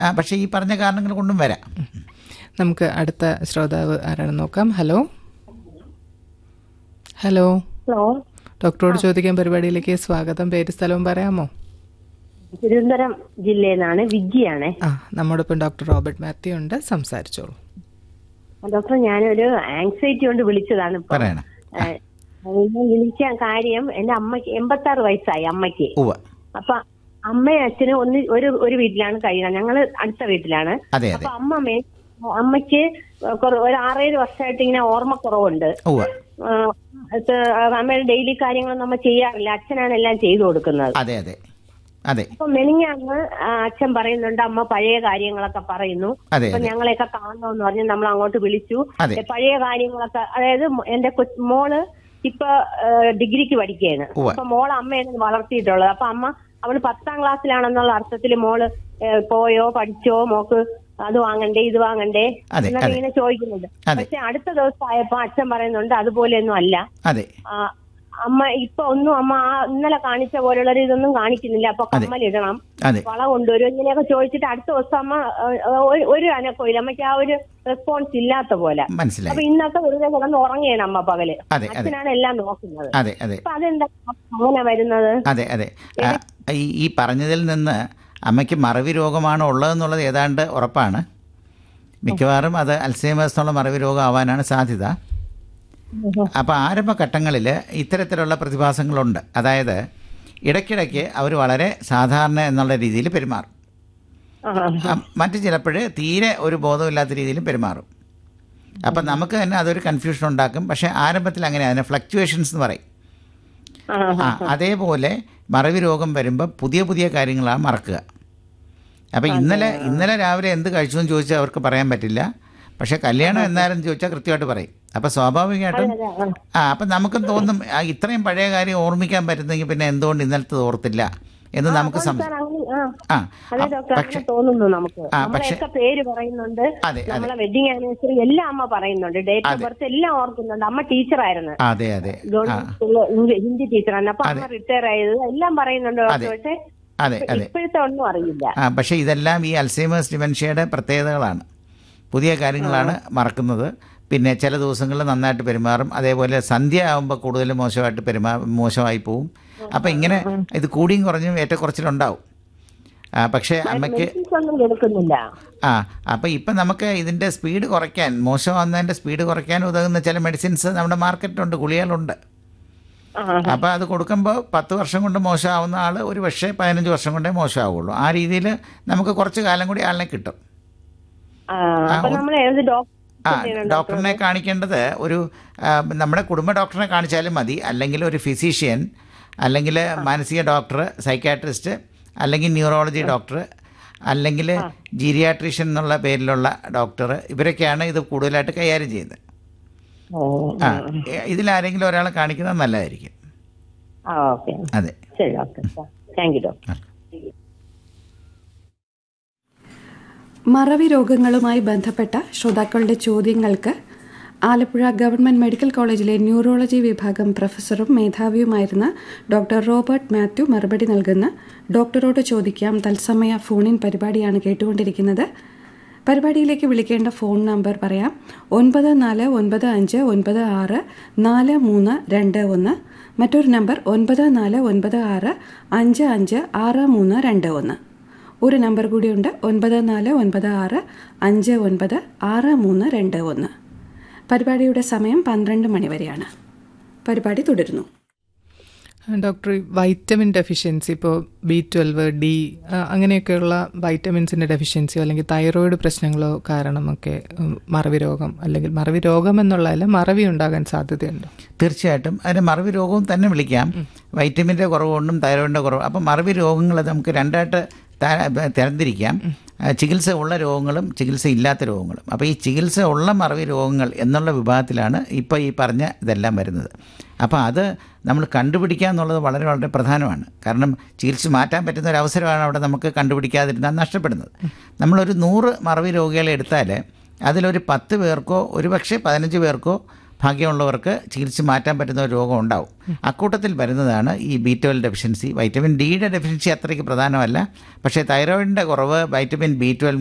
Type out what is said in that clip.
ആ, പക്ഷേ ഈ പറഞ്ഞ കാരണങ്ങൾ കൊണ്ടും വരാം നമുക്ക് അടുത്ത ശ്രോതാവ് ആരാണെന്ന് നോക്കാം ഹലോ ഹലോ ഹലോ ഡോക്ടറോട് ചോദിക്കാൻ പരിപാടിയിലേക്ക് സ്വാഗതം പേര് സ്ഥലവും പറയാമോ തിരുവനന്തപുരം ജില്ലയിൽ നിന്നാണ് വിജിയാണ് ആ നമ്മോടൊപ്പം ഡോക്ടർ റോബർട്ട് മാത്യു ഉണ്ട് സംസാരിച്ചോളൂ ഡോക്ടർ ഞാനൊരു ആങ്സൈറ്റി കൊണ്ട് വിളിച്ചതാണ് ഇപ്പൊ പറയണം ഏഹ്, ഞാൻ വിളിച്ച കാര്യം എന്റെ അമ്മയ്ക്ക് എൺപത്തി ആറ് വയസ്സായി അമ്മയ്ക്ക് ഉവ്വ അപ്പൊ അമ്മയും അച്ഛനും ഒന്ന് ഒരു ഒരു വീട്ടിലാണ് കഴിയുന്നത് ഞങ്ങള് അടുത്ത വീട്ടിലാണ് അതെ അതെ അപ്പൊ അമ്മമ്മേ അമ്മയ്ക്ക് കുറ- ഒരു ആറേഴ് വർഷമായിട്ട് ഇങ്ങനെ ഓർമ്മക്കുറവുണ്ട് ഉവ്വ ഏഹ്, ഇത് അമ്മയുടെ ഡെയിലി കാര്യങ്ങൾ നമ്മൾ ചെയ്യാറില്ല അച്ഛനാണ് എല്ലാം ചെയ്തു കൊടുക്കുന്നത് അതെ അതെ അതെ അപ്പൊ മെനിങ്ങാന്ന് ആ, അച്ഛൻ പറയുന്നുണ്ട് അമ്മ പഴയ കാര്യങ്ങളൊക്കെ പറയുന്നു അതെ അപ്പൊ അതെ ഞങ്ങളെയൊക്കെ കാണണമെന്ന് പറഞ്ഞ് നമ്മൾ അങ്ങോട്ട് വിളിച്ചു അതെ. ഏ, പഴയ കാര്യങ്ങളൊക്കെ അതായത് മോ- എന്റെ കൊച്ച് മോള് ഇപ്പൊ ഏ, ഡിഗ്രിക്ക് പഠിക്കുകയാണ് ഉവ്വ. അപ്പൊ മോള് അമ്മയാണ് വളർത്തിയിട്ടുള്ളത് അപ്പൊ അമ്മ അവള് പത്താം ക്ലാസ്സിലാണെന്നുള്ള അർത്ഥത്തിൽ മോള് ഏ, പോയോ പഠിച്ചോ മോക്ക് അത് വാങ്ങണ്ടേ ഇത് വാങ്ങണ്ടേ അതെ, എന്നൊക്കെ അതെ. ഇങ്ങനെ ചോദിക്കുന്നുണ്ട് അതെ. പക്ഷെ അടുത്ത ദിവസം ആയപ്പോ അച്ഛൻ പറയുന്നുണ്ട് അതുപോലെയൊന്നും അല്ല അതെ ആ, അമ്മ ഇപ്പൊ ഒന്നും അമ്മ ആ ഇന്നലെ കാണിച്ച പോലുള്ള ഇതൊന്നും കാണിക്കുന്നില്ല അപ്പൊ കമ്മലിടണം അതെ വള കൊണ്ടുവരും ഇങ്ങനെയൊക്കെ ചോദിച്ചിട്ട് അടുത്ത ദിവസം അമ്മ ഏഹ്, ഒരു- ഒരു അനക്കമില്ല അമ്മയ്ക്ക് ആ ഒരു റെസ്പോൺസ് ഇല്ലാത്ത പോലെ മനസ്സിലായി അപ്പൊ ഇന്നത്തെ വെറുതെ കിടന്ന് ഉറങ്ങിയാണ് അമ്മ പകല് അതെ അതെ അച്ഛനാണ് എല്ലാം നോക്കുന്നത് അതെ അതെ അപ്പൊ അതെന്താ അങ്ങനെ വരുന്നത് അതെ അതെ ആ, ഈ ഈ പറഞ്ഞതിൽ നിന്ന് അമ്മയ്ക്ക് മറവി രോഗമാണ് ഉള്ളതെന്നുള്ളത് ഏതാണ്ട് ഉറപ്പാണ് മിക്കവാറും അത് അൽസൈമേഴ്സ് എന്നുള്ള മറവി രോഗം ആവാനാണ് സാധ്യത അപ്പോൾ ആരംഭഘട്ടങ്ങളിൽ ഇത്തരത്തിലുള്ള പ്രതിഭാസങ്ങളുണ്ട് അതായത് ഇടയ്ക്കിടയ്ക്ക് അവർ വളരെ സാധാരണ എന്നുള്ള രീതിയിൽ പെരുമാറും ആ, ആ, മറ്റു ചിലപ്പോൾ തീരെ ഒരു ബോധമില്ലാത്ത രീതിയിലും പെരുമാറും അപ്പം നമുക്ക് തന്നെ അതൊരു കൺഫ്യൂഷൻ ഉണ്ടാക്കും പക്ഷേ ആരംഭത്തിൽ അങ്ങനെ അതിനെ ഫ്ലക്ച്വേഷൻസ് എന്ന് പറയും ആ, ആ അതേപോലെ മറവി രോഗം വരുമ്പോൾ പുതിയ പുതിയ കാര്യങ്ങളാണ് മറക്കുക അപ്പോൾ ഇന്നലെ ഇന്നലെ രാവിലെ എന്ത് കഴിച്ചു എന്ന് ചോദിച്ചാൽ അവർക്ക് പറയാൻ പറ്റില്ല പക്ഷേ കല്യാണം എന്നാലും ചോദിച്ചാൽ കൃത്യമായിട്ട് പറയും അപ്പോൾ സ്വാഭാവികമായിട്ടും അതെ, ആ. ആ അപ്പം നമുക്കും തോന്നും ആ, ഇത്രയും പഴയ കാര്യം ഓർമ്മിക്കാൻ പറ്റുന്നെങ്കിൽ പിന്നെ എന്തുകൊണ്ട് ഇന്നലത്തെ ഓർത്തില്ല എന്ന് നമുക്ക് സം സാർ, അങ്ങനെ- ആ. ആ അതെ ആ, ഡോക്ടർ പക്ഷേ അങ്ങനെ തോന്നുന്നു നമുക്ക് ആ, പക്ഷേ- നമ്മളെയൊക്കെ പേര് പറയുന്നുണ്ട് അതെ അതെ നമ്മളെ വെഡിങ് ആനിവേഴ്സറി എല്ലാം അമ്മ പറയുന്നുണ്ട് ഡേറ്റ് ഓഫ് അതെ. ബർത്ത് എല്ലാം ഓർക്കുന്നുണ്ട് അമ്മ ടീച്ചറായിരുന്നു അതെ അതെ ആ ഗവൺമെന്റ് സ്കൂളില് ഇംഗ്ലീ- ഹിന്ദി ടീച്ചറാണ് അപ്പൊ അമ്മ റിട്ടയർ ആയത് എല്ലാം പറയുന്നുണ്ട് അതെ. പക്ഷെ അതെ അതെ ഇപ്പോഴത്തെ ഒന്നും അറിയില്ല ആ പക്ഷേ ഇതെല്ലാം ഈ അൽസൈമേഴ്സ് ഡിമെൻഷ്യയുടെ പ്രത്യേകതകളാണ് പുതിയ കാര്യങ്ങളാണ് മറക്കുന്നത് പിന്നെ ചില ദിവസങ്ങളിൽ നന്നായിട്ട് പെരുമാറും അതേപോലെ സന്ധ്യ ആകുമ്പോൾ കൂടുതൽ മോശമായിട്ട് പെരുമാ മോശമായി പോവും അപ്പം ഇങ്ങനെ ഇത് കൂടിയും കുറഞ്ഞും ഏറ്റക്കുറച്ചിലുണ്ടാവും ആ, പക്ഷേ അമ്മയ്ക്ക് മെഡിസിൻസ് ഒന്നും എടുക്കുന്നില്ല ആ അപ്പോൾ ഇപ്പം നമുക്ക് ഇതിൻ്റെ സ്പീഡ് കുറയ്ക്കാൻ മോശമാകുന്നതിൻ്റെ സ്പീഡ് കുറയ്ക്കാൻ ഉതകുന്ന ചില മെഡിസിൻസ് നമ്മുടെ മാർക്കറ്റിലുണ്ട് ഗുളികകളുണ്ട് ആ, അപ്പോൾ അത് കൊടുക്കുമ്പോൾ പത്ത് വർഷം കൊണ്ട് മോശമാവുന്ന ആൾ ഒരു പക്ഷേ പതിനഞ്ച് വർഷം കൊണ്ടേ മോശമാവുള്ളൂ ആ രീതിയിൽ നമുക്ക് കുറച്ച് കാലം കൂടി ആളിനെ കിട്ടും ആ, അപ്പൊ നമ്മൾ ഏത് ഡോക്ടർ ആ ഡോക്ടറിനെ കാണിക്കേണ്ടത് ഒരു ആ, നമ്മുടെ കുടുംബ ഡോക്ടറിനെ കാണിച്ചാലും മതി അല്ലെങ്കിൽ ഒരു ഫിസീഷ്യൻ അല്ലെങ്കിൽ മാനസിക ഡോക്ടർ സൈക്കാട്രിസ്റ്റ് അല്ലെങ്കിൽ ന്യൂറോളജി ഡോക്ടർ അല്ലെങ്കിൽ ജീരിയാട്രീഷ്യൻ എന്നുള്ള പേരിലുള്ള ഡോക്ടർ ഇവരൊക്കെയാണ് ഇത് കൂടുതലായിട്ട് കൈകാര്യം ചെയ്യുന്നത് ആ ഇതിലാരെങ്കിലും ഒരാളെ കാണിക്കുന്നത് നല്ലതായിരിക്കും ആ ഓക്കെ അതെ ശരി ഡോക്ടർ താങ്ക് യു ഡോക്ടർ മറവി രോഗങ്ങളുമായി ബന്ധപ്പെട്ട ശ്രോതാക്കളുടെ ചോദ്യങ്ങൾക്ക് ആലപ്പുഴ ഗവൺമെന്റ് മെഡിക്കൽ കോളേജിലെ ന്യൂറോളജി വിഭാഗം പ്രൊഫസറും മേധാവിയുമായിരുന്ന ഡോക്ടർ റോബർട്ട് മാത്യു മറുപടി നൽകുന്ന ഡോക്ടറോട് ചോദിക്കാം തത്സമയ ഫോണിൻ പരിപാടിയാണ് കേട്ടുകൊണ്ടിരിക്കുന്നത് പരിപാടിയിലേക്ക് വിളിക്കേണ്ട ഫോൺ നമ്പർ പറയാം ഒൻപത് നാല് ഒൻപത് അഞ്ച് ഒൻപത് ആറ് നാല് മൂന്ന് രണ്ട് ഒന്ന് മറ്റൊരു നമ്പർ ഒൻപത് നാല് ഒൻപത് ആറ് അഞ്ച് അഞ്ച് ആറ് മൂന്ന് രണ്ട് ഒന്ന് ഒരു നമ്പർ കൂടിയുണ്ട് ഒൻപത് നാല് ഒൻപത് ആറ് അഞ്ച് ഒൻപത് ആറ് മൂന്ന് രണ്ട് ഒന്ന് പരിപാടിയുടെ സമയം പന്ത്രണ്ട് മണി വരെയാണ് പരിപാടി തുടരുന്നു ഡോക്ടർ ഈ വൈറ്റമിൻ ഡെഫിഷ്യൻസി ഇപ്പോൾ ബി ട്വൽവ് ഡി അങ്ങനെയൊക്കെയുള്ള വൈറ്റമിൻസിൻ്റെ ഡെഫിഷ്യൻസിയോ അല്ലെങ്കിൽ തൈറോയിഡ് പ്രശ്നങ്ങളോ കാരണമൊക്കെ ഉം, മറവി രോഗം അല്ലെങ്കിൽ മറവി രോഗം എന്നുള്ളതല്ല മറവി ഉണ്ടാകാൻ സാധ്യതയുണ്ടോ തീർച്ചയായിട്ടും അതിന് മറവി രോഗവും തന്നെ വിളിക്കാം വൈറ്റമിൻ്റെ കുറവുകൊണ്ടും തൈറോയിഡിൻ്റെ കുറവ് അപ്പം മറവി രോഗങ്ങൾ നമുക്ക് രണ്ടായിട്ട് ത- തരംതിരിക്കാം ആ, ചികിത്സ ഉള്ള രോഗങ്ങളും ചികിത്സ ഇല്ലാത്ത രോഗങ്ങളും അപ്പോൾ ഈ ചികിത്സ ഉള്ള മറവി രോഗങ്ങൾ എന്നുള്ള വിഭാഗത്തിലാണ് ഇപ്പോൾ ഈ പറഞ്ഞ ഇതെല്ലാം വരുന്നത് അപ്പോൾ അത് നമ്മൾ കണ്ടുപിടിക്കുക എന്നുള്ളത് വളരെ വളരെ പ്രധാനമാണ് കാരണം ചികിത്സ മാറ്റാൻ പറ്റുന്ന ഒരു അവസരമാണ് അവിടെ നമുക്ക് കണ്ടുപിടിക്കാതിരുന്നാൽ നഷ്ടപ്പെടുന്നത് നമ്മളൊരു നൂറ് മറവി രോഗികളെ എടുത്താൽ അതിലൊരു പത്ത് പേർക്കോ ഒരു പക്ഷേ പതിനഞ്ച് പേർക്കോ ഭാഗ്യമുള്ളവർക്ക് ചികിത്സിച്ച് മാറ്റാൻ പറ്റുന്ന ഒരു രോഗം ഉണ്ടാവും അക്കൂട്ടത്തിൽ വരുന്നതാണ് ഈ ബി ട്വൽവ് ഡെഫിഷ്യൻസി വൈറ്റമിൻ ഡിയുടെ ഡെഫിഷ്യൻസി അത്രയ്ക്ക് പ്രധാനമല്ല പക്ഷേ തൈറോയിഡിൻ്റെ കുറവ് വൈറ്റമിൻ ബി ട്വൽവ്